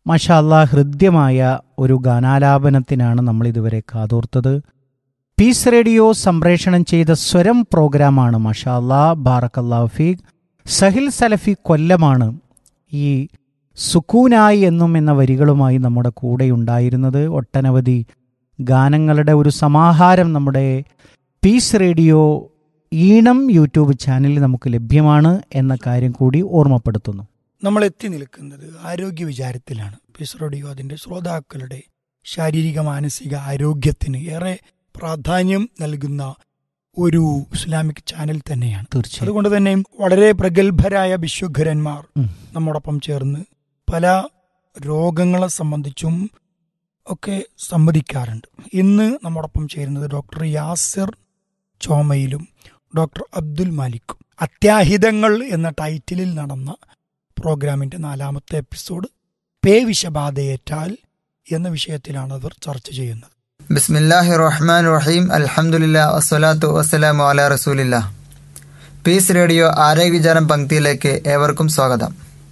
മഷാല്ല ഹൃദ്യമായ ഒരു ഗാനാലാപനത്തിനാണ് നമ്മൾ ഇതുവരെ കാതോർത്തത് പീസ് റേഡിയോ സംപ്രേഷണം ചെയ്ത സ്വരം പ്രോഗ്രാമാണ് മഷാല്ല ബാറക്കല്ലാ ഫീഖ് സഹിൽ സലഫി കൊല്ലമാണ് ഈ സുക്കൂനായി എന്നും എന്ന വരികളുമായി നമ്മുടെ കൂടെയുണ്ടായിരുന്നത് ഒട്ടനവധി ഗാനങ്ങളുടെ ഒരു സമാഹാരം നമ്മുടെ പീസ് റേഡിയോ ഈണം യൂട്യൂബ് ചാനലിൽ നമുക്ക് ലഭ്യമാണ് എന്ന കാര്യം കൂടി ഓർമ്മപ്പെടുത്തുന്നു നമ്മൾ എത്തി നിൽക്കുന്നത് ആരോഗ്യ വിചാരത്തിലാണ് പീസ് റേഡിയോ അതിന്റെ ശ്രോതാക്കളുടെ ശാരീരിക മാനസിക ആരോഗ്യത്തിന് ഏറെ പ്രാധാന്യം നൽകുന്ന ഒരു ഇസ്ലാമിക് ചാനൽ തന്നെയാണ് തീർച്ചയായും അതുകൊണ്ട് തന്നെ വളരെ പ്രഗത്ഭരായ വിശ്വഘരന്മാർ ഉം. നമ്മോടൊപ്പം ചേർന്ന് പല രോഗങ്ങളെ സംബന്ധിച്ചും ഒക്കെ സംവദിക്കാറുണ്ട് ഇന്ന് നമ്മോടൊപ്പം ചേരുന്നത് ഡോക്ടർ യാസിർ ചോമയിലും ഡോക്ടർ അബ്ദുൽ മാലിക്കും അത്യാഹിതങ്ങൾ എന്ന ടൈറ്റിലിൽ നടന്ന പ്രോഗ്രാമിന്റെ നാലാമത്തെ എപ്പിസോഡ് പേ വിഷബാധയേറ്റാൽ എന്ന വിഷയത്തിലാണ് അവർ ചർച്ച ചെയ്യുന്നത് ബിസ്മില്ലാഹി റഹ്മാൻ റഹീം അൽഹംദുലില്ലാ വസ്സലാത്തു വസ്സലാമു അലാ റസൂലില്ലാ പീസ് റേഡിയോ ആരോഗ്യവിചാരം പങ്ക്തിയിലേക്ക് ഏവർക്കും സ്വാഗതം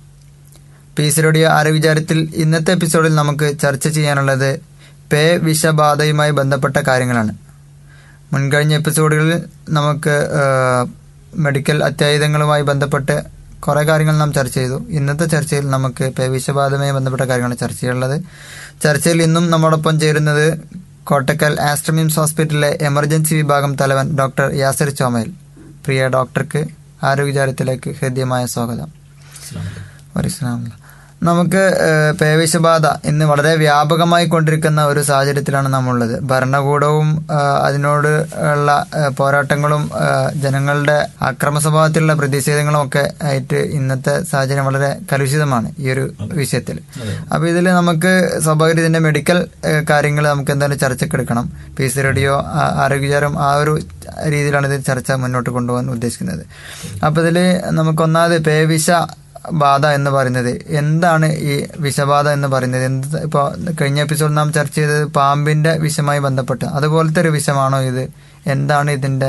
പീസ് റേഡിയോ ആരോഗ്യവിചാരത്തിൽ ഇന്നത്തെ എപ്പിസോഡിൽ നമുക്ക് ചർച്ച ചെയ്യാനുള്ളത് പേ വിഷബാധയുമായി ബന്ധപ്പെട്ട കാര്യങ്ങളാണ് മുൻകഴിഞ്ഞ എപ്പിസോഡുകളിൽ നമുക്ക് ആ, മെഡിക്കൽ അത്യാഹിതങ്ങളുമായി ബന്ധപ്പെട്ട് കുറേ കാര്യങ്ങൾ നാം ചർച്ച ചെയ്തു ഇന്നത്തെ ചർച്ചയിൽ നമുക്ക് പേ വിഷബാധയുമായി ബന്ധപ്പെട്ട കാര്യങ്ങളാണ് ചർച്ച ചെയ്യാനുള്ളത് ചർച്ചയിൽ ഇന്നും നമ്മോടൊപ്പം ചേരുന്നത് കോട്ടക്കൽ ആസ്ട്രമിംസ് ഹോസ്പിറ്റലിലെ എമർജൻസി വിഭാഗം തലവൻ ഡോക്ടർ യാസിർ ചോമയിൽ പ്രിയ ഡോക്ടർക്ക് ആരോഗ്യചാരത്തിലേക്ക് ഹൃദ്യമായ സ്വാഗതം വരസ്സലാമല്ല. നമുക്ക് ഏഹ്, പേവിഷബാധ ഇന്ന് വളരെ വ്യാപകമായി കൊണ്ടിരിക്കുന്ന ഒരു സാഹചര്യത്തിലാണ് നമ്മളുള്ളത് ഭരണകൂടവും ഏഹ്, അതിനോട് ഉള്ള ഏഹ്, പോരാട്ടങ്ങളും ഏഹ്, ജനങ്ങളുടെ അക്രമ സ്വഭാവത്തിലുള്ള പ്രതിഷേധങ്ങളും ഒക്കെ ആയിട്ട് ഇന്നത്തെ സാഹചര്യം വളരെ കലുഷിതമാണ് ഈ ഒരു വിഷയത്തിൽ അപ്പൊ ഇതിൽ നമുക്ക് സ്വാഭാവിക ഇതിന്റെ മെഡിക്കൽ കാര്യങ്ങൾ നമുക്ക് എന്തായാലും ചർച്ചക്കെടുക്കണം പി സി റേഡിയോ ആ- ആരോഗ്യചാരം ആ ഒരു രീതിയിലാണ് ഇത് ചർച്ച മുന്നോട്ട് കൊണ്ടുപോകാൻ ഉദ്ദേശിക്കുന്നത് അപ്പൊ ഇതില് നമുക്ക് ഒന്നാമത് പേവിഷ ബാധ എന്ന് പറയുന്നത് എന്താണ് ഈ വിഷബാധ എന്ന് പറയുന്നത് എന്ത് ഇപ്പോൾ കഴിഞ്ഞ എപ്പിസോഡ് നാം ചർച്ച ചെയ്തത് പാമ്പിന്റെ വിഷമായി ബന്ധപ്പെട്ട് അതുപോലത്തെ ഒരു വിഷമാണോ ഇത് എന്താണ് ഇതിന്റെ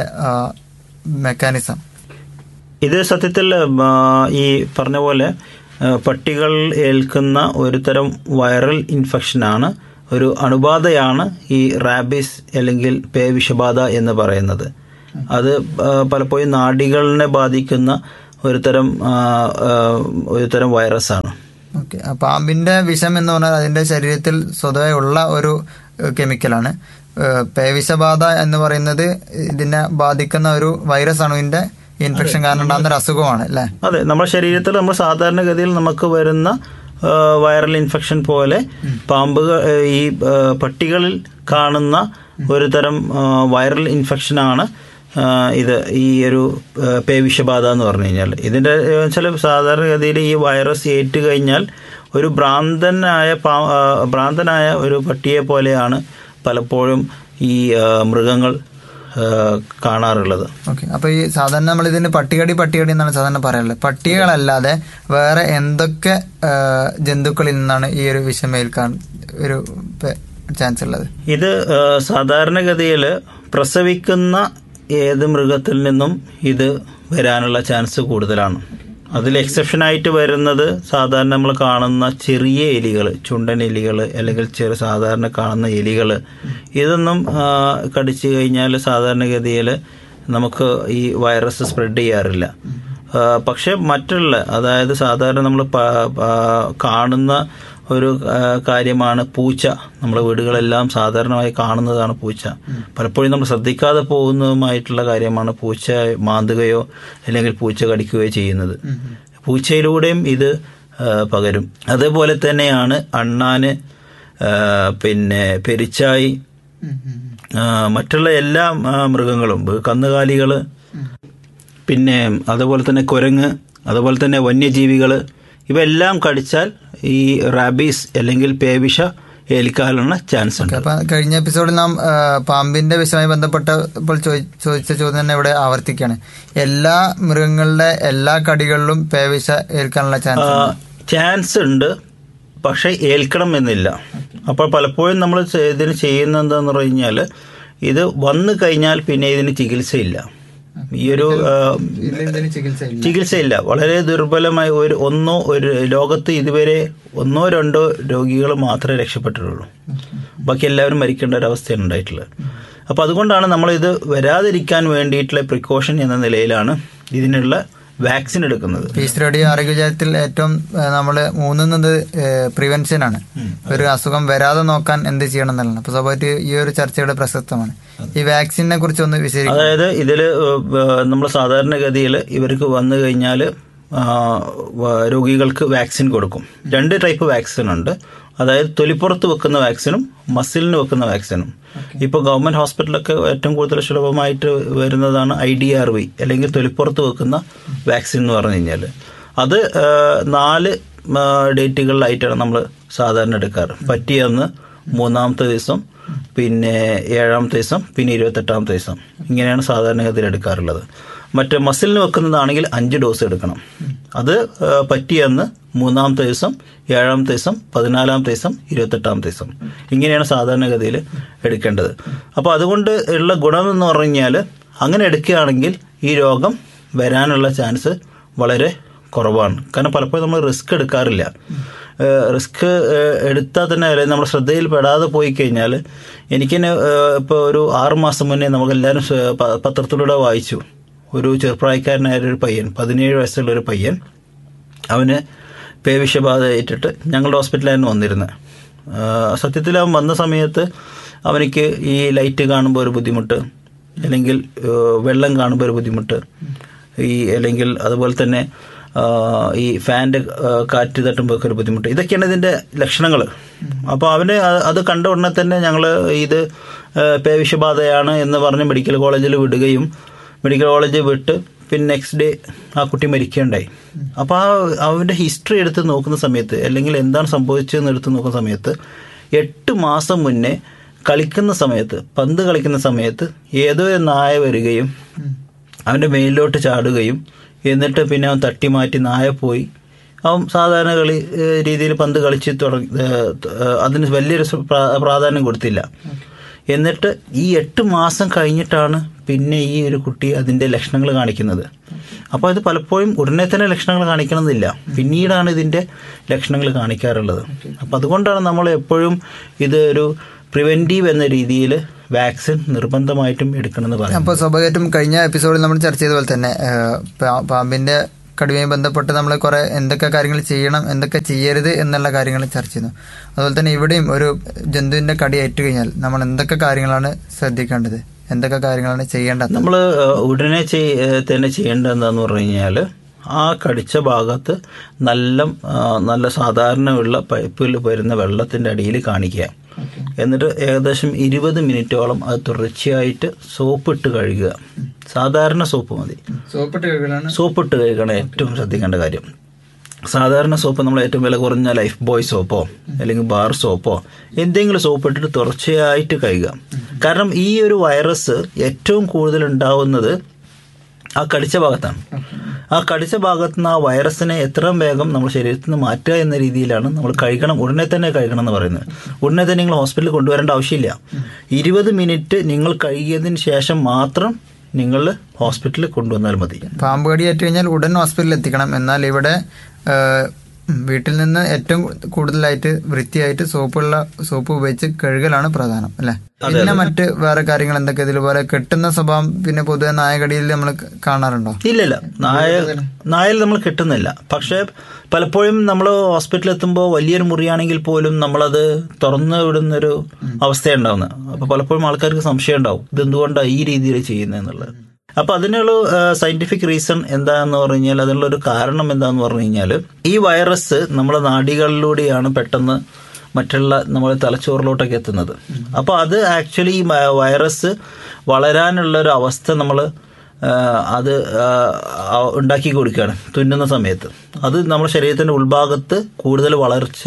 മെക്കാനിസം ഇത് സത്യത്തിൽ ആ, ഈ പറഞ്ഞ പോലെ ആ, പട്ടികൾ ഏൽക്കുന്ന ഒരു തരം വൈറൽ ഇൻഫെക്ഷനാണ് ഒരു അണുബാധയാണ് ഈ റാബിസ് അല്ലെങ്കിൽ പേ വിഷബാധ എന്ന് പറയുന്നത് അത് ആ, പലപ്പോഴും നാഡികളിനെ ബാധിക്കുന്ന ഒരു തരം ആ, ആ, ഒരു തരം വൈറസാണ് ഓക്കെ പാമ്പിന്റെ വിഷം എന്ന് പറഞ്ഞാൽ അതിന്റെ ശരീരത്തിൽ സ്വതവേ ഉള്ള ഒരു ഏഹ്, കെമിക്കലാണ് ഏഹ്, പേവിഷബാധ എന്ന് പറയുന്നത് ഇതിനെ ബാധിക്കുന്ന ഒരു വൈറസ് അണുവിന്റെ ഇൻഫെക്ഷൻ കാരണം ഉണ്ടാകുന്ന ഒരു അസുഖമാണ് അല്ലേ അതെ നമ്മുടെ ശരീരത്തിൽ നമ്മൾ സാധാരണഗതിയിൽ നമുക്ക് വരുന്ന ആ, വൈറൽ ഇൻഫെക്ഷൻ പോലെ പാമ്പുകൾ ആ, ഈ ആ, പട്ടികളിൽ കാണുന്ന ഒരു തരം ആ, വൈറൽ ഇൻഫെക്ഷനാണ് ആ, ഇത് ഈ ഒരു ആ, പേവിഷബാധ എന്ന് പറഞ്ഞു കഴിഞ്ഞാൽ ഇതിന്റെ ചില സാധാരണഗതിയിൽ ഈ വൈറസ് ഏറ്റു കഴിഞ്ഞാൽ ഒരു ഭ്രാന്തനായ പാ ആ, ഭ്രാന്തനായ ഒരു പട്ടിയെ പോലെയാണ് പലപ്പോഴും ഈ ആ, മൃഗങ്ങൾ ആ, കാണാറുള്ളത് ഓക്കെ അപ്പൊ ഈ സാധാരണ നമ്മൾ ഇതിന് പട്ടികടി പട്ടികടി എന്നാണ് സാധാരണ പറയാറുള്ളത് പട്ടികളല്ലാതെ വേറെ എന്തൊക്കെ ഏഹ്, ജന്തുക്കളിൽ നിന്നാണ് ഈ ഒരു വിഷം ഏൽക്കാൻ ഒരു ചാൻസ് ഉള്ളത് ഇത് ആ, സാധാരണഗതിയിൽ പ്രസവിക്കുന്ന ഏത് മൃഗത്തിൽ നിന്നും ഇത് വരാനുള്ള ചാൻസ് കൂടുതലാണ് അതിൽ എക്സെപ്ഷനായിട്ട് വരുന്നത് സാധാരണ നമ്മൾ കാണുന്ന ചെറിയ എലികൾ ചുണ്ടൻ എലികൾ അല്ലെങ്കിൽ ചെറു സാധാരണ കാണുന്ന എലികൾ ഇതൊന്നും ആ, കടിച്ചു കഴിഞ്ഞാൽ സാധാരണഗതിയിൽ നമുക്ക് ഈ വൈറസ് സ്പ്രെഡ് ചെയ്യാറില്ല ആ, പക്ഷെ മറ്റുള്ള അതായത് സാധാരണ നമ്മൾ കാണുന്ന ഒരു ആ, കാര്യമാണ് പൂച്ച നമ്മുടെ വീടുകളെല്ലാം സാധാരണമായി കാണുന്നതാണ് പൂച്ച പലപ്പോഴും നമ്മൾ ശ്രദ്ധിക്കാതെ പോകുന്നതുമായിട്ടുള്ള കാര്യമാണ് പൂച്ച മാന്തുകയോ അല്ലെങ്കിൽ പൂച്ച കടിക്കുകയോ ചെയ്യുന്നത് പൂച്ചയിലൂടെയും ഇത് ആ, പകരും അതേപോലെ തന്നെയാണ് അണ്ണാന് ആ, പിന്നെ പെരിച്ചായി ആ, മറ്റുള്ള എല്ലാ ആ, മൃഗങ്ങളും കന്നുകാലികൾ പിന്നെ അതുപോലെ തന്നെ കുരങ്ങ് അതുപോലെ തന്നെ വന്യജീവികൾ ഇവയെല്ലാം കടിച്ചാൽ ഈ റാബീസ് അല്ലെങ്കിൽ പേവിഷ ഏൽക്കാനുള്ള ചാൻസ് ഉണ്ട് അപ്പൊ കഴിഞ്ഞ എപ്പിസോഡിൽ നാം ഏഹ്, പാമ്പിന്റെ വിഷയമായി ബന്ധപ്പെട്ടപ്പോൾ ചോദി- ചോദിച്ച ചോദ്യം തന്നെ ഇവിടെ ആവർത്തിക്കുകയാണ് എല്ലാ മൃഗങ്ങളുടെ എല്ലാ കടികളിലും പേവിഷ ഏൽക്കാനുള്ള ചാൻസ് ആ, ചാൻസ് ഉണ്ട് പക്ഷെ ഏൽക്കണം എന്നില്ല അപ്പോൾ പലപ്പോഴും നമ്മൾ ഇതിന് ചെയ്യുന്ന എന്താന്ന് പറഞ്ഞു കഴിഞ്ഞാൽ ഇത് വന്നു കഴിഞ്ഞാൽ പിന്നെ ഇതിന് ചികിത്സയില്ല ഈ ഒരു ആ, ഇതിന് ചികിത്സ ഇല്ല ചികിത്സയില്ല വളരെ ദുർബലമായ ഒരു ഒന്നോ ഒരു ലോകത്ത് ഇതുവരെ ഒന്നോ രണ്ടോ രോഗികൾ മാത്രമേ രക്ഷപ്പെട്ടിട്ടുള്ളൂ ബാക്കി എല്ലാവരും മരിക്കേണ്ട ഒരു അവസ്ഥയാണ് ഉണ്ടായിട്ടുള്ളത് അപ്പോൾ അതുകൊണ്ടാണ് നമ്മൾ ഇത് വരാതിരിക്കാൻ വേണ്ടിയിട്ടുള്ള പ്രിക്കോഷൻ എന്ന നിലയിലാണ് ഇതിനുള്ള വാക്സിൻ എടുക്കുന്നത് പീസ് റേഡിയോ ആരോഗ്യചാരത്തിൽ ഏറ്റവും നമ്മൾ മൂന്നുന്നത് പ്രിവെൻഷൻ ആണ് ഒരു അസുഖം വരാതെ നോക്കാൻ എന്ത് ചെയ്യണം എന്നുള്ളത് അപ്പൊ സ്വാഭാവിക ഈ ഒരു ചർച്ചയുടെ പ്രസക്തമാണ് ഈ വാക്സിനെ കുറിച്ച് ഒന്ന് വിശദീകരിക്കും അതായത് ഇതിൽ നമ്മൾ സാധാരണഗതിയിൽ ഇവർക്ക് വന്നു കഴിഞ്ഞാൽ രോഗികൾക്ക് വാക്സിൻ കൊടുക്കും രണ്ട് ടൈപ്പ് വാക്സിൻ ഉണ്ട് അതായത് തൊലിപ്പുറത്ത് വെക്കുന്ന വാക്സിനും മസിലിന് വെക്കുന്ന വാക്സിനും ഇപ്പോൾ ഗവൺമെന്റ് ഹോസ്പിറ്റലൊക്കെ ഏറ്റവും കൂടുതൽ സുലഭമായിട്ട് വരുന്നതാണ് ഐ ഡി ആർ വി അല്ലെങ്കിൽ തൊലിപ്പുറത്ത് വെക്കുന്ന വാക്സിൻ എന്ന് പറഞ്ഞു കഴിഞ്ഞാൽ അത് ആ, നാല് ആ, ഡേറ്റുകളിലായിട്ടാണ് നമ്മൾ സാധാരണ എടുക്കാറ് പറ്റിയന്ന് മൂന്നാമത്തെ ദിവസം പിന്നെ ഏഴാമത്തെ ദിവസം പിന്നെ ഇരുപത്തെട്ടാമത്തെ ദിവസം ഇങ്ങനെയാണ് സാധാരണഗതിയിൽ എടുക്കാറുള്ളത് മറ്റേ മസിലിന് വെക്കുന്നതാണെങ്കിൽ അഞ്ച് ഡോസ് എടുക്കണം അത് ആ, പറ്റിയന്ന് മൂന്നാമത്തെ ദിവസം ഏഴാമത്തെ ദിവസം പതിനാലാമത്തെ ദിവസം ഇരുപത്തെട്ടാമത്തെ ദിവസം ഇങ്ങനെയാണ് സാധാരണഗതിയിൽ എടുക്കേണ്ടത് അപ്പോൾ അതുകൊണ്ട് ഉള്ള ഗുണമെന്ന് പറഞ്ഞു കഴിഞ്ഞാൽ അങ്ങനെ എടുക്കുകയാണെങ്കിൽ ഈ രോഗം വരാനുള്ള ചാൻസ് വളരെ കുറവാണ് കാരണം പലപ്പോഴും നമ്മൾ റിസ്ക് എടുക്കാറില്ല റിസ്ക് എടുത്താൽ തന്നെ അല്ലെങ്കിൽ നമ്മുടെ ശ്രദ്ധയിൽ പെടാതെ പോയി കഴിഞ്ഞാൽ എനിക്ക് തന്നെ ഇപ്പോൾ ഒരു ആറ് മാസം മുന്നേ നമുക്കെല്ലാവരും സ്വ- പ- പത്രത്തിലൂടെ വായിച്ചു ഒരു ചെറുപ്രായക്കാരനായ ഒരു പയ്യൻ പതിനേഴ് വയസ്സുള്ള ഒരു പയ്യൻ അവന് പേവിഷബാധ ഏറ്റിട്ട് ഞങ്ങളുടെ ഹോസ്പിറ്റലായിരുന്നു വന്നിരുന്നത് സത്യത്തിൽ അവൻ വന്ന സമയത്ത് അവനിക്ക് ഈ ലൈറ്റ് കാണുമ്പോൾ ഒരു ബുദ്ധിമുട്ട് അല്ലെങ്കിൽ ഏഹ്, വെള്ളം കാണുമ്പോൾ ഒരു ബുദ്ധിമുട്ട് ഈ അല്ലെങ്കിൽ അതുപോലെ തന്നെ ആ, ഈ ഫാൻ്റെ കാറ്റ് തട്ടുമ്പോൾ ഒക്കെ ഒരു ബുദ്ധിമുട്ട് ഇതൊക്കെയാണ് ഇതിൻ്റെ ലക്ഷണങ്ങൾ അപ്പോൾ അവന് അത് അത് കണ്ട ഉടനെ തന്നെ ഞങ്ങൾ ഇത് ഏഹ്, പേവിഷബാധയാണ് എന്ന് പറഞ്ഞ് മെഡിക്കൽ കോളേജിൽ വിടുകയും മെഡിക്കൽ കോളേജിൽ വിട്ട് പിന്നെ നെക്സ്റ്റ് ഡേ ആ കുട്ടി മരിക്കുകയുണ്ടായി അപ്പോൾ ആ അവൻ്റെ ഹിസ്റ്ററി എടുത്ത് നോക്കുന്ന സമയത്ത് അല്ലെങ്കിൽ എന്താണ് സംഭവിച്ചതെന്ന് എടുത്ത് നോക്കുന്ന സമയത്ത് എട്ട് മാസം മുന്നേ കളിക്കുന്ന സമയത്ത് പന്ത് കളിക്കുന്ന സമയത്ത് ഏതോ ഒരു നായ വരികയും അവൻ്റെ മേലിലോട്ട് ചാടുകയും എന്നിട്ട് പിന്നെ അവൻ തട്ടി മാറ്റി നായ പോയി അവൻ സാധാരണ കളി ഏഹ്, രീതിയിൽ പന്ത് കളിച്ച് തുടങ്ങി ഏഹ്, ഏഹ്, അതിന് വലിയൊരു സ- പ്രാ- പ്രാധാന്യം കൊടുത്തില്ല എന്നിട്ട് ഈ എട്ട് മാസം കഴിഞ്ഞിട്ടാണ് പിന്നെ ഈ ഒരു കുട്ടി അതിൻ്റെ ലക്ഷണങ്ങൾ കാണിക്കുന്നത് അപ്പോൾ ഇത് പലപ്പോഴും ഉടനെ തന്നെ ലക്ഷണങ്ങൾ കാണിക്കണമെന്നില്ല പിന്നീടാണ് ഇതിൻ്റെ ലക്ഷണങ്ങൾ കാണിക്കാറുള്ളത് അപ്പോൾ അതുകൊണ്ടാണ് നമ്മൾ എപ്പോഴും ഇത് ഒരു പ്രിവെൻറ്റീവ് എന്ന രീതിയിൽ വാക്സിൻ നിർബന്ധമായിട്ടും എടുക്കണമെന്ന് പറയുന്നത് അപ്പോൾ സ്വാഭാവികമായിട്ടും കഴിഞ്ഞ എപ്പിസോഡിൽ നമ്മൾ ചർച്ച ചെയ്ത പോലെ തന്നെ ഏഹ്, പാ- പാമ്പിന്റെ കടുവയും ബന്ധപ്പെട്ട് നമ്മൾ കുറെ എന്തൊക്കെ കാര്യങ്ങൾ ചെയ്യണം എന്തൊക്കെ ചെയ്യരുത് എന്നുള്ള കാര്യങ്ങൾ ചർച്ച ചെയ്യുന്നു അതുപോലെ തന്നെ ഇവിടെയും ഒരു ജന്തുവിന്റെ കടി ഏറ്റു കഴിഞ്ഞാൽ നമ്മൾ എന്തൊക്കെ കാര്യങ്ങളാണ് ശ്രദ്ധിക്കേണ്ടത് എന്തൊക്കെ കാര്യങ്ങളാണ് ചെയ്യേണ്ടത് നമ്മൾ ഉടനെ ചെയ്- ഏഹ് തന്നെ ചെയ്യേണ്ടത് എന്താന്ന് പറഞ്ഞു കഴിഞ്ഞാൽ ആ കടിച്ച ഭാഗത്ത് നല്ല ആ, നല്ല സാധാരണയുള്ള പൈപ്പിൽ വരുന്ന വെള്ളത്തിന്റെ അടിയിൽ കാണിക്കുക എന്നിട്ട് ഏകദേശം ഇരുപത് മിനിറ്റോളം അത് തുടർച്ചയായിട്ട് സോപ്പ് ഇട്ട് കഴുകുക സാധാരണ സോപ്പ് മതി സോപ്പിട്ട് കഴുകലാണ് സോപ്പ് ഇട്ട് കഴുകണം ഏറ്റവും ശ്രദ്ധിക്കേണ്ട കാര്യം സാധാരണ സോപ്പ് നമ്മൾ ഏറ്റവും വില കുറഞ്ഞ ലൈഫ് ബോയ് സോപ്പോ അല്ലെങ്കിൽ ബാർ സോപ്പോ എന്തെങ്കിലും സോപ്പ് ഇട്ടിട്ട് തുടർച്ചയായിട്ട് കഴുകുക കാരണം ഈ ഒരു വൈറസ് ഏറ്റവും കൂടുതൽ ഉണ്ടാവുന്നത് ആ കടിച്ച ഭാഗത്താണ് ആ കടിച്ച ഭാഗത്ത് നിന്ന് ആ വൈറസിനെ എത്രയും വേഗം നമ്മുടെ ശരീരത്തിൽ നിന്ന് മാറ്റുക എന്ന രീതിയിലാണ് നമ്മൾ കഴിക്കണം ഉടനെ തന്നെ കഴിക്കണം എന്ന് പറയുന്നത് ഉടനെ തന്നെ നിങ്ങൾ ഹോസ്പിറ്റലിൽ കൊണ്ടുവരേണ്ട ആവശ്യമില്ല ഇരുപത് മിനിറ്റ് നിങ്ങൾ കഴുകിയതിന് ശേഷം മാത്രം നിങ്ങൾ ഹോസ്പിറ്റലിൽ കൊണ്ടുവന്നാൽ മതി പാമ്പ് കടി ഏറ്റു കഴിഞ്ഞാൽ ഉടൻ ഹോസ്പിറ്റലിൽ എത്തിക്കണം എന്നാൽ ഇവിടെ ഏഹ്, വീട്ടിൽ നിന്ന് ഏറ്റവും കൂടുതലായിട്ട് വൃത്തിയായിട്ട് സോപ്പുള്ള സോപ്പ് ഉപയോഗിച്ച് കഴുകലാണ് പ്രധാനം അല്ലെ പിന്നെ മറ്റ് വേറെ കാര്യങ്ങൾ എന്തൊക്കെ ഇതുപോലെ കെട്ടുന്ന സ്വഭാവം പിന്നെ പൊതുവെ നായകടിയിൽ നമ്മൾ കാണാറുണ്ടോ ഇല്ലില്ല നായ നായൽ നമ്മൾ കിട്ടുന്നില്ല പക്ഷേ പലപ്പോഴും നമ്മൾ ഹോസ്പിറ്റലിൽ എത്തുമ്പോൾ വലിയൊരു മുറിയാണെങ്കിൽ പോലും നമ്മളത് തുറന്നു വിടുന്നൊരു അവസ്ഥയുണ്ടാവുന്നത് അപ്പോൾ പലപ്പോഴും ആൾക്കാർക്ക് സംശയം ഉണ്ടാവും ഇതെന്തുകൊണ്ടാണ് ഈ രീതിയിൽ ചെയ്യുന്നത് എന്നുള്ളത് അപ്പോൾ അതിനുള്ള സയന്റിഫിക് റീസൺ എന്താന്ന് പറഞ്ഞു കഴിഞ്ഞാൽ അതിനുള്ള ഒരു കാരണം എന്താന്ന് പറഞ്ഞു കഴിഞ്ഞാൽ ഈ വൈറസ് നമ്മുടെ നാഡികളിലൂടെയാണ് പെട്ടെന്ന് മറ്റുള്ള നമ്മുടെ തലച്ചോറിലോട്ടൊക്കെ എത്തുന്നത് അപ്പോൾ അത് ആക്ച്വലി ഈ വ- വൈറസ് വളരാനുള്ള ഒരു അവസ്ഥ നമ്മൾ അത് ആ, ആ, ഉണ്ടാക്കി കൊടുക്കുകയാണ് തുന്നുന്ന സമയത്ത് അത് നമ്മുടെ ശരീരത്തിന്റെ ഉൾഭാഗത്ത് കൂടുതൽ വളർച്ച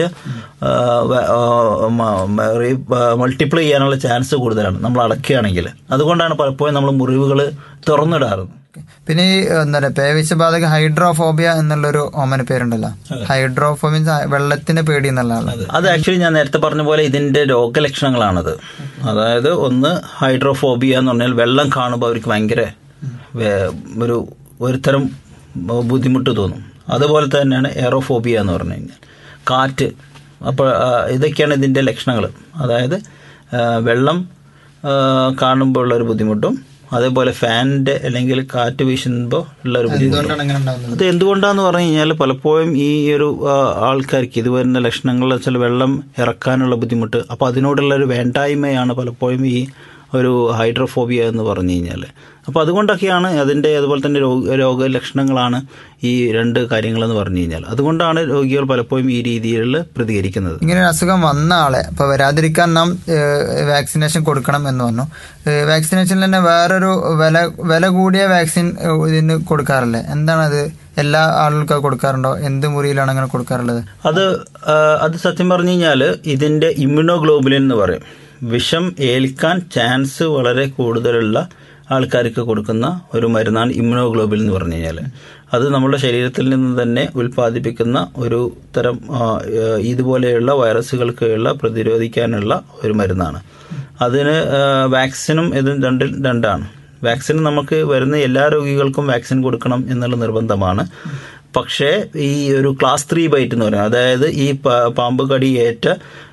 മൾട്ടിപ്ലൈ ചെയ്യാനുള്ള ചാൻസ് കൂടുതലാണ് നമ്മൾ അടക്കുകയാണെങ്കിൽ അതുകൊണ്ടാണ് പലപ്പോഴും നമ്മൾ മുറിവുകൾ തുറന്നിടാറ് പിന്നെ ഈ എന്താ പറയാ പേവിഷബാധക ഹൈഡ്രോഫോബിയ എന്നുള്ളൊരു ഓമന പേരുണ്ടല്ലോ ഹൈഡ്രോഫോബിയ മീൻസ് വെള്ളത്തിന്റെ പേടി എന്നുള്ള ആള് അത് ആക്ച്വലി ഞാൻ നേരത്തെ പറഞ്ഞ പോലെ ഇതിന്റെ രോഗലക്ഷണങ്ങളാണത് അതായത് ഒന്ന് ഹൈഡ്രോഫോബിയ എന്ന് പറഞ്ഞാൽ വെള്ളം കാണുമ്പോൾ അവർക്ക് ഭയങ്കര വേ- ഒരു ഒരുതരം ബുദ്ധിമുട്ട് തോന്നും അതുപോലെ തന്നെയാണ് എയറോഫോബിയ എന്ന് പറഞ്ഞു കഴിഞ്ഞാൽ കാറ്റ് അപ്പോൾ ഇതൊക്കെയാണ് ഇതിൻ്റെ ലക്ഷണങ്ങൾ അതായത് ആ, വെള്ളം ആ, കാണുമ്പോൾ ഉള്ള ഒരു ബുദ്ധിമുട്ടും അതേപോലെ ഫാനിൻ്റെ അല്ലെങ്കിൽ കാറ്റ് വീശുമ്പോൾ ഉള്ള ഒരു ബുദ്ധിമുട്ടും എന്തുകൊണ്ടാണ് അങ്ങനെ ഉണ്ടാകുന്നത് അത് എന്തുകൊണ്ടാന്ന് പറഞ്ഞു കഴിഞ്ഞാൽ പലപ്പോഴും ഈ ഒരു ആ, ആൾക്കാർക്ക് ഇത് വരുന്ന ലക്ഷണങ്ങൾ വെച്ചാൽ വെള്ളം ഇറക്കാനുള്ള ബുദ്ധിമുട്ട് അപ്പോൾ അതിനോടുള്ള ഒരു വേണ്ടായ്മയാണ് പലപ്പോഴും ഈ ഒരു ഹൈഡ്രോഫോബിയ എന്ന് പറഞ്ഞു കഴിഞ്ഞാൽ അപ്പോൾ അതുകൊണ്ടൊക്കെയാണ് അതിൻ്റെ അതുപോലെ തന്നെ രോഗ രോഗലക്ഷണങ്ങളാണ് ഈ രണ്ട് കാര്യങ്ങളെന്ന് പറഞ്ഞു കഴിഞ്ഞാൽ അതുകൊണ്ടാണ് രോഗികൾ പലപ്പോഴും ഈ രീതിയിൽ പ്രതികരിക്കുന്നത് ഇങ്ങനെ ഒരു അസുഖം വന്ന ആളെ ഇപ്പൊ വരാതിരിക്കാൻ നാം വാക്സിനേഷൻ കൊടുക്കണം എന്ന് പറഞ്ഞു വാക്സിനേഷനിൽ തന്നെ വേറൊരു വില വില കൂടിയ വാക്സിൻ ഏഹ്, ഇതിന് കൊടുക്കാറില്ലേ എന്താണത് എല്ലാ ആളുകൾക്കും കൊടുക്കാറുണ്ടോ എന്ത് മുറിയിലാണ് അങ്ങനെ കൊടുക്കാറുള്ളത് അത് ആ, അത് സത്യം പറഞ്ഞു കഴിഞ്ഞാൽ ഇതിൻ്റെ ഇമ്മ്യൂണോഗ്ലോബുലിൻ എന്ന് പറയും വിഷം ഏൽക്കാൻ ചാൻസ് വളരെ കൂടുതലുള്ള ആൾക്കാർക്ക് കൊടുക്കുന്ന ഒരു മരുന്നാണ് ഇമ്മ്യൂണോഗ്ലോബുലിൻ എന്ന് പറഞ്ഞു കഴിഞ്ഞാൽ അത് നമ്മുടെ ശരീരത്തിൽ നിന്ന് തന്നെ ഉൽപ്പാദിപ്പിക്കുന്ന ഒരു തരം ആ, ഏ, ഇതുപോലെയുള്ള വൈറസുകൾക്കുള്ള പ്രതിരോധിക്കാനുള്ള ഒരു മരുന്നാണ് അതിന് ആ, വാക്സിനും ഇതും രണ്ടിൽ രണ്ടാണ് വാക്സിൻ നമുക്ക് വരുന്ന എല്ലാ രോഗികൾക്കും വാക്സിൻ കൊടുക്കണം എന്നുള്ള നിർബന്ധമാണ് പക്ഷേ ഈ ഒരു ക്ലാസ് ത്രീ ബൈറ്റ് എന്ന് പറയുന്നത് അതായത് ഈ പ- പാമ്പ് കടി ഏറ്റ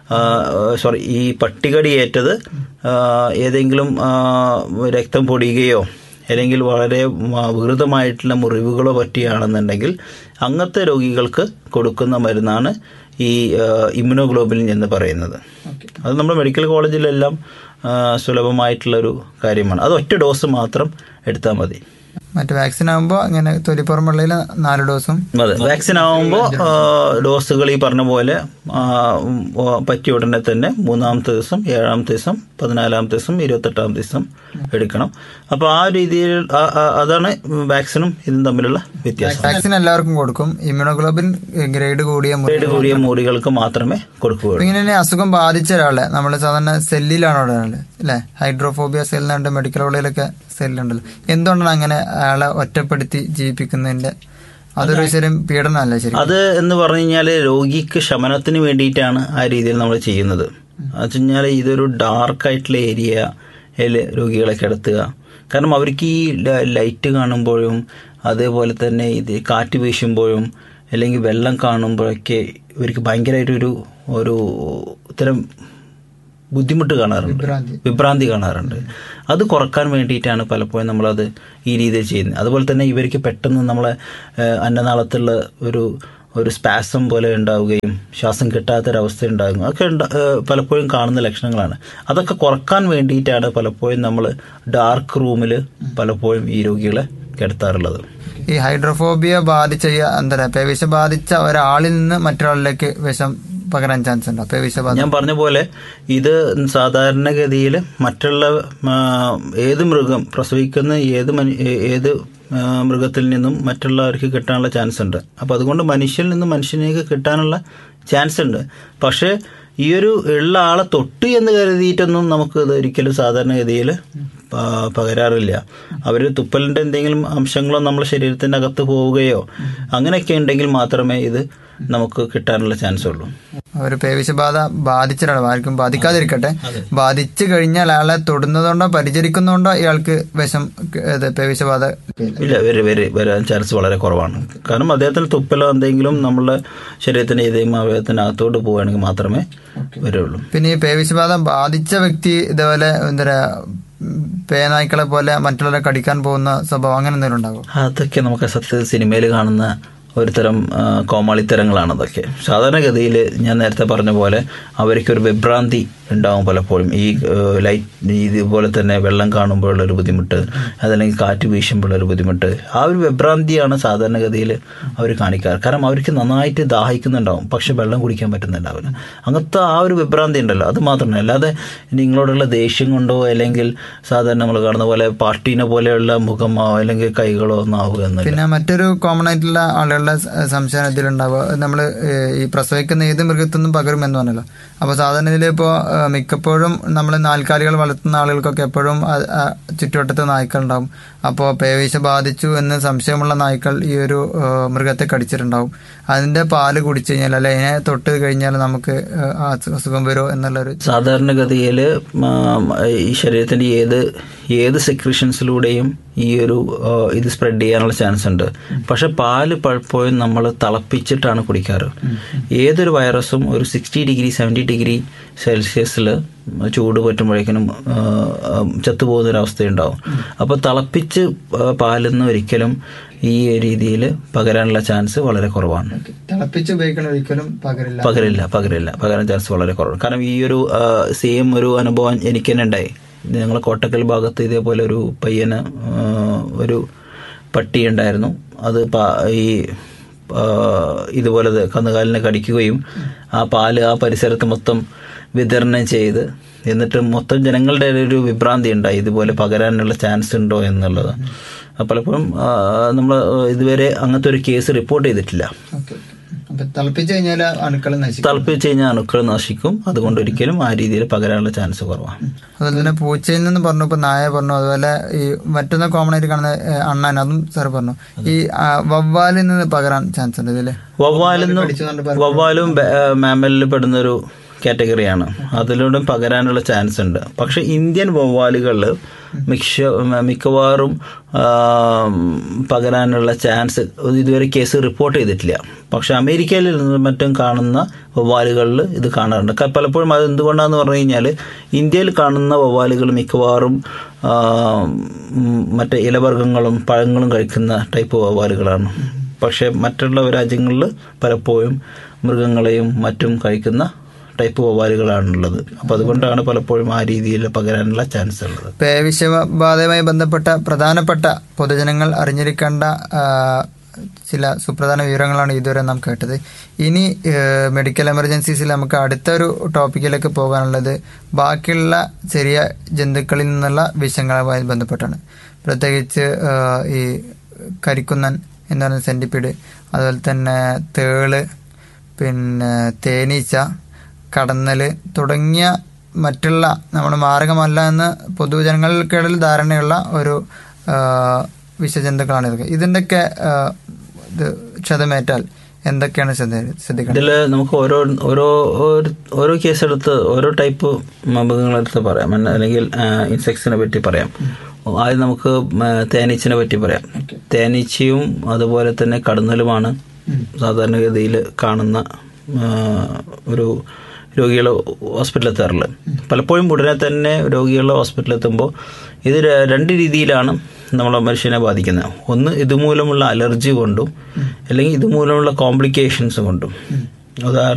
സോറി ഈ പട്ടികടി ഏറ്റത് ആ, ഏതെങ്കിലും ആ, രക്തം പൊടിയുകയോ അല്ലെങ്കിൽ വളരെ മ- വികൃതമായിട്ടുള്ള മുറിവുകളോ പറ്റിയാണെന്നുണ്ടെങ്കിൽ അങ്ങനത്തെ രോഗികൾക്ക് കൊടുക്കുന്ന മരുന്നാണ് ഈ ഇമ്മ്യൂണോഗ്ലോബുലിൻ എന്ന് പറയുന്നത് അത് നമ്മുടെ മെഡിക്കൽ കോളേജിലെല്ലാം ആ, സുലഭമായിട്ടുള്ളൊരു കാര്യമാണ് അത് ഒറ്റ ഡോസ് മാത്രം എടുത്താൽ മതി മറ്റു വാക്സിൻ ആകുമ്പോൾ അങ്ങനെ തൊലിപ്പുറമുള്ളതിൽ നാല് ഡോസും അതെ വാക്സിൻ ആകുമ്പോൾ ഡോസുകൾ ഈ പറഞ്ഞ പോലെ ആ, ഉം, ഓ, പറ്റിയ ഉടനെ തന്നെ മൂന്നാമത്തെ ദിവസം ഏഴാമത്തെ ദിവസം പതിനാലാമത്തെ ദിവസം ഇരുപത്തെട്ടാമത്തെ ദിവസം എടുക്കണം അപ്പോൾ ആ രീതിയിൽ ആ- ആ- അതാണ് വാക്സിനും ഇതും തമ്മിലുള്ള വ്യത്യാസം വാക്സിൻ എല്ലാവർക്കും കൊടുക്കും ഇമ്മ്യൂണോഗ്ലോബിൻ ഗ്രേഡ് കൂടിയ മുറി ഗ്രേഡ് കൂടിയ മുറികൾക്ക് മാത്രമേ കൊടുക്കുകയുള്ളൂ അപ്പൊ ഇങ്ങനെ തന്നെ അസുഖം ബാധിച്ച ഒരാളെ നമ്മൾ സാധാരണ സെല്ലിലാണ് ഒരാള് അല്ലെ ഹൈഡ്രോഫോബിയ സെല്ലുണ്ട് മെഡിക്കൽ കോളേജിലൊക്കെ സെല്ലുണ്ടല്ലോ എന്തുകൊണ്ടാണ് അങ്ങനെ അയാളെ ഒറ്റപ്പെടുത്തി ജീവിപ്പിക്കുന്നതിന്റെ അതൊരു ശരിയും പീഡനമല്ല ശരി അത് എന്ന് പറഞ്ഞു കഴിഞ്ഞാൽ രോഗിക്ക് ശമനത്തിന് വേണ്ടിയിട്ടാണ് ആ രീതിയിൽ നമ്മൾ ചെയ്യുന്നത് അത് വെച്ച് കഴിഞ്ഞാൽ ഇതൊരു ഡാർക്ക് ആയിട്ടുള്ള ഏരിയയിൽ രോഗികളെ കിടത്തുക കാരണം അവർക്ക് ഈ ല- ലൈറ്റ് കാണുമ്പോഴും അതേപോലെ തന്നെ ഇത് കാറ്റ് വീശുമ്പോഴും അല്ലെങ്കിൽ വെള്ളം കാണുമ്പോഴൊക്കെ ഇവർക്ക് ഭയങ്കരമായിട്ടൊരു ഒരു ഇത്തരം ബുദ്ധിമുട്ട് കാണാറുണ്ട് വിഭ്രാന്തി. വിഭ്രാന്തി കാണാറുണ്ട് അത് കുറക്കാൻ വേണ്ടിയിട്ടാണ് പലപ്പോഴും നമ്മളത് ഈ രീതിയിൽ ചെയ്യുന്നത് അതുപോലെ തന്നെ ഇവർക്ക് പെട്ടെന്ന് നമ്മളെ ഏഹ്, അന്നനാളത്തുള്ള ഒരു ഒരു സ്പാസം പോലെ ഉണ്ടാവുകയും ശ്വാസം കിട്ടാത്തൊരവസ്ഥ ഉണ്ടാകും അതൊക്കെ ഉണ്ട- ഏഹ്, പലപ്പോഴും കാണുന്ന ലക്ഷണങ്ങളാണ് അതൊക്കെ കുറക്കാൻ വേണ്ടിയിട്ടാണ് പലപ്പോഴും നമ്മൾ ഡാർക്ക് റൂമിൽ പലപ്പോഴും ഈ രോഗികളെ കിടത്താറുള്ളത് ഈ ഹൈഡ്രോഫോബിയ ബാധിച്ച ഈ എന്താ പറയാ പേവിഷ ബാധിച്ച ഒരാളിൽ നിന്ന് മറ്റൊരാളിലേക്ക് വിഷം പകരാൻ ചാൻസ് ഉണ്ടോ പേവിഷബാധ ഞാൻ പറഞ്ഞ പോലെ ഇത് സാധാരണഗതിയിൽ മറ്റുള്ള ആ, ഏത് മൃഗം പ്രസവിക്കുന്ന ഏത് മനു ഏ- ഏത് ആ, മൃഗത്തിൽ നിന്നും മറ്റുള്ളവർക്ക് കിട്ടാനുള്ള ചാൻസ് ഉണ്ട് അപ്പോൾ അതുകൊണ്ട് മനുഷ്യനിൽ നിന്ന് മനുഷ്യനേക്ക് കിട്ടാനുള്ള ചാൻസ് ഉണ്ട് പക്ഷേ ഈ ഒരു ഉള്ള ആളെ തൊട്ട് എന്ന് കരുതിയിട്ടൊന്നും നമുക്ക് ഇത് ഒരിക്കലും സാധാരണഗതിയിൽ പകരാറില്ല അവർ തുപ്പലിൻ്റെ എന്തെങ്കിലും അംശങ്ങളോ നമ്മുടെ ശരീരത്തിൻ്റെ അകത്ത് പോവുകയോ അങ്ങനെയൊക്കെ ഉണ്ടെങ്കിൽ മാത്രമേ ഇത് നമുക്ക് കിട്ടാനുള്ള ചാൻസ് ഉള്ളൂ ഒരു പേവിഷബാധ ബാധിച്ച ഒരാൾ ആർക്കും ബാധിക്കാതിരിക്കട്ടെ ബാധിച്ചു കഴിഞ്ഞാൽ അയാളെ തൊടുന്നതുകൊണ്ടോ പരിചരിക്കുന്നതുകൊണ്ടോ ഇയാൾക്ക് വിഷം ഇത് പേവിഷബാധ ഇല്ല വരെ വരെ വരാൻ ചാൻസ് വളരെ കുറവാണ് കാരണം അദ്ദേഹത്തിന് തുപ്പലോ എന്തെങ്കിലും നമ്മുടെ ശരീരത്തിന് ഏതെങ്കിലും അവയവത്തിനകത്തോട്ട് പോവുകയാണെങ്കിൽ മാത്രമേ വരുള്ളൂ പിന്നെ ഈ പേവിഷബാധ ബാധിച്ച വ്യക്തി ഇതേപോലെ എന്താ പറയാ ഉം, പേനായ്ക്കളെ പോലെ മറ്റുള്ളവരെ കടിക്കാൻ പോകുന്ന സ്വഭാവം അങ്ങനെ എന്തെങ്കിലും ഉണ്ടാകും അതൊക്കെ നമുക്ക് സത്യത്തിൽ സിനിമയിൽ കാണുന്ന ഒരു തരം ആ, കോമാളിത്തരങ്ങളാണ് അതൊക്കെ സാധാരണഗതിയിൽ ഞാൻ നേരത്തെ പറഞ്ഞ പോലെ അവർക്കൊരു വിഭ്രാന്തി ഉണ്ടാവും പലപ്പോഴും ഈ ആ, ലൈറ്റ് ഇതുപോലെ തന്നെ വെള്ളം കാണുമ്പോഴുള്ള ഒരു ബുദ്ധിമുട്ട് അതല്ലെങ്കിൽ കാറ്റ് വീശുമ്പോഴുള്ള ഒരു ബുദ്ധിമുട്ട് ആ ഒരു വിഭ്രാന്തിയാണ് സാധാരണഗതിയിൽ അവർ കാണിക്കാറ് കാരണം അവർക്ക് നന്നായിട്ട് ദാഹിക്കുന്നുണ്ടാവും പക്ഷെ വെള്ളം കുടിക്കാൻ പറ്റുന്നുണ്ടാവില്ല അങ്ങനത്തെ ആ ഒരു വിഭ്രാന്തി ഉണ്ടല്ലോ അത് മാത്രമേ അല്ലാതെ നിങ്ങളോടുള്ള ദേഷ്യം കൊണ്ടോ അല്ലെങ്കിൽ സാധാരണ നമ്മൾ കാണുന്ന പോലെ പാർട്ടീനെ പോലെയുള്ള മുഖമോ അല്ലെങ്കിൽ കൈകളോ ഒന്നും ആവുക എന്നില്ല പിന്നെ മറ്റൊരു കോമൺ ആയിട്ടുള്ള ആളുകളുടെ സ- സംശയം ഇതിലുണ്ടാവുക നമ്മൾ ഈ പ്രസവിക്കുന്ന ഏത് മൃഗത്തൊന്നും പകരുമെന്ന് പറഞ്ഞല്ലോ അപ്പോൾ സാധാരണ ഇതിൽ ഇപ്പോൾ മിക്കപ്പോഴും നമ്മൾ നാൽക്കാലികൾ വളർത്തുന്ന ആളുകൾക്കൊക്കെ എപ്പോഴും ആ- ആ ചുറ്റുവട്ടത്ത് നായ്ക്കളുണ്ടാവും അപ്പോൾ പേവിഷ ബാധിച്ചു എന്ന് സംശയമുള്ള നായ്ക്കൾ ഈ ഒരു ആ, മൃഗത്തെ കടിച്ചിട്ടുണ്ടാവും അതിന്റെ പാല് കുടിച്ചു കഴിഞ്ഞാൽ അല്ലെ അതിനെ തൊട്ട് കഴിഞ്ഞാൽ നമുക്ക് ആ അസുഖം വരുമോ എന്നുള്ളൊരു സാധാരണഗതിയിൽ ഈ ശരീരത്തിന്റെ ഏത് ഏത് സെക്രീഷൻസിലൂടെയും ഈ ഒരു ആ, ഇത് സ്പ്രെഡ് ചെയ്യാനുള്ള ചാൻസ് ഉണ്ട് പക്ഷെ പാല് പലപ്പോഴും നമ്മൾ തിളപ്പിച്ചിട്ടാണ് കുടിക്കാറ് ഏതൊരു വൈറസും ഒരു സിക്സ്റ്റി ഡിഗ്രി സെവൻറ്റി ഡിഗ്രി സെൽഷ്യസിൽ ചൂട് പറ്റുമ്പോഴേക്കിനും ആ, ആ, ചത്തുപോകുന്നൊരവസ്ഥയുണ്ടാവും അപ്പോൾ തിളപ്പിച്ച് ആ, പാലിന്ന് ഒരിക്കലും ഈ രീതിയിൽ പകരാനുള്ള ചാൻസ് വളരെ കുറവാണ് തിളപ്പിച്ച് ഉപയോഗിക്കണ ഒരിക്കലും പകരില്ല പകരില്ല പകരില്ല പകരാൻ ചാൻസ് വളരെ കുറവാണ് കാരണം ഈ ഒരു സെയിം ഒരു അനുഭവം എനിക്ക് തന്നെ ഉണ്ടായി ഞങ്ങൾ കോട്ടക്കൽ ഭാഗത്ത് ഇതേപോലെ ഒരു പയ്യന് ആ, ഒരു പട്ടി ഉണ്ടായിരുന്നു അത് പ- ഈ ആ, ഇതുപോലെ ഇത് കന്നുകാലിനെ കടിക്കുകയും ആ പാല് ആ പരിസരത്ത് മൊത്തം വിതരണം ചെയ്ത് എന്നിട്ട് മൊത്തം ജനങ്ങളുടെ ഒരു വിഭ്രാന്തി ഉണ്ടായി ഇതുപോലെ പകരാനുള്ള ചാൻസ് ഉണ്ടോ എന്നുള്ളത് അപ്പോൾ പലപ്പോഴും നമ്മൾ ഇതുവരെ അങ്ങനത്തെ ഒരു കേസ് റിപ്പോർട്ട് ചെയ്തിട്ടില്ല ഓക്കെ അപ്പൊ തിളപ്പിച്ച് കഴിഞ്ഞാൽ അണുക്കൾ നശിക്കും തിളപ്പിച്ച് കഴിഞ്ഞാൽ അണുക്കൾ നശിക്കും അതുകൊണ്ട് ഒരിക്കലും ആ രീതിയിൽ പകരാനുള്ള ചാൻസ് കുറവാണ് അതുപോലെ തന്നെ പൂച്ചയിൽ നിന്ന് പറഞ്ഞു ഇപ്പൊ നായ പറഞ്ഞു അതുപോലെ ഈ മറ്റൊന്ന് കോമൺ ആയിട്ട് കാണുന്ന ഏ, അണ്ണാൻ അതും സാർ പറഞ്ഞു ഈ ആ, വവ്വാലിൽ നിന്ന് പകരാൻ ചാൻസ് ഉണ്ട് ഇതില് വവ്വാലെന്നും കടിച്ചതുകൊണ്ട് പലപ്പോഴും വവ്വാലും മാമലിൽ പെടുന്നൊരു കാറ്റഗറിയാണ് അതിലൂടെ പകരാനുള്ള ചാൻസ് ഉണ്ട് പക്ഷെ ഇന്ത്യൻ വവ്വാലുകളിൽ മിക്ക മിക്കവാറും ആ, പകരാനുള്ള ചാൻസ് ഇതുവരെ കേസ് റിപ്പോർട്ട് ചെയ്തിട്ടില്ല പക്ഷെ അമേരിക്കയിൽ നിന്നും മറ്റും കാണുന്ന വവ്വാലുകളിൽ ഇത് കാണാറുണ്ട് ക- പലപ്പോഴും അത് എന്തുകൊണ്ടാന്ന് പറഞ്ഞു കഴിഞ്ഞാൽ ഇന്ത്യയിൽ കാണുന്ന വവ്വാലുകൾ മിക്കവാറും ആ, ഉം, മറ്റേ ഇലവർഗ്ഗങ്ങളും പഴങ്ങളും കഴിക്കുന്ന ടൈപ്പ് വവ്വാലുകളാണ് പക്ഷേ മറ്റുള്ള രാജ്യങ്ങളിൽ പലപ്പോഴും മൃഗങ്ങളെയും മറ്റും കഴിക്കുന്ന ടൈപ്പ് വവ്വാലുകളാണുള്ളത് അപ്പോൾ അതുകൊണ്ടാണ് പലപ്പോഴും ആ രീതിയിൽ പകരാനുള്ള ചാൻസ് ഉള്ളത് പേവിഷബാധയുമായി ബന്ധപ്പെട്ട പ്രധാനപ്പെട്ട പൊതുജനങ്ങൾ അറിഞ്ഞിരിക്കേണ്ട ആ, ചില സുപ്രധാന വിവരങ്ങളാണ് ഇതുവരെ നാം കേട്ടത് ഇനി ഏഹ്, മെഡിക്കൽ എമർജൻസീസിൽ നമുക്ക് അടുത്തൊരു ടോപ്പിക്കിലേക്ക് പോകാനുള്ളത് ബാക്കിയുള്ള ചെറിയ ജന്തുക്കളിൽ നിന്നുള്ള വിഷങ്ങളുമായി ബന്ധപ്പെട്ടാണ് പ്രത്യേകിച്ച് ഏഹ്, ഈ കരിക്കുന്നൻ എന്ന് പറയുന്ന സെന്റിപ്പിഡ് അതുപോലെ തന്നെ തേള് പിന്നെ തേനീച്ച കടന്നല് തുടങ്ങിയ മറ്റുള്ള നമ്മുടെ മാരകമല്ല എന്ന് പൊതുജനങ്ങൾക്കിടയിൽ ധാരണയുള്ള ഒരു ആ, വിഷജന്തുക്കളാണ് ഇതൊക്കെ ഇതിൻ്റെയൊക്കെ ആ, ഇത് ക്ഷതമേറ്റാൽ എന്തൊക്കെയാണ് ശ്രദ്ധ- ശ്രദ്ധിക്കേണ്ടത് ഇതിൽ നമുക്ക് ഓരോ ഓരോ ഓരോ- ഓരോ കേസ് എടുത്ത് ഓരോ ടൈപ്പ് മൃഗങ്ങളെടുത്ത് പറയാം അല്ല- അല്ലെങ്കിൽ ഇൻസെക്ട്സിനെ പറ്റി പറയാം ആദ്യം നമുക്ക് മ, തേനീച്ചിനെ പറ്റി പറയാം തേനീച്ചയും അതുപോലെ തന്നെ കടന്നലുമാണ് സാധാരണഗതിയിൽ കാണുന്ന ആ, ഒരു രോഗികൾ ഹോസ്പിറ്റലിൽ എത്താറുള്ളത് പലപ്പോഴും ഉടനെ തന്നെ രോഗികൾ ഹോസ്പിറ്റലിൽ എത്തുമ്പോൾ ഇത് ര- രണ്ട് രീതിയിലാണ് നമ്മളെ മനുഷ്യനെ ബാധിക്കുന്നത് ഒന്ന് ഇതുമൂലമുള്ള അലർജി കൊണ്ടും അല്ലെങ്കിൽ ഇതുമൂലമുള്ള കോംപ്ലിക്കേഷൻസ് കൊണ്ടും ഉദാഹരണം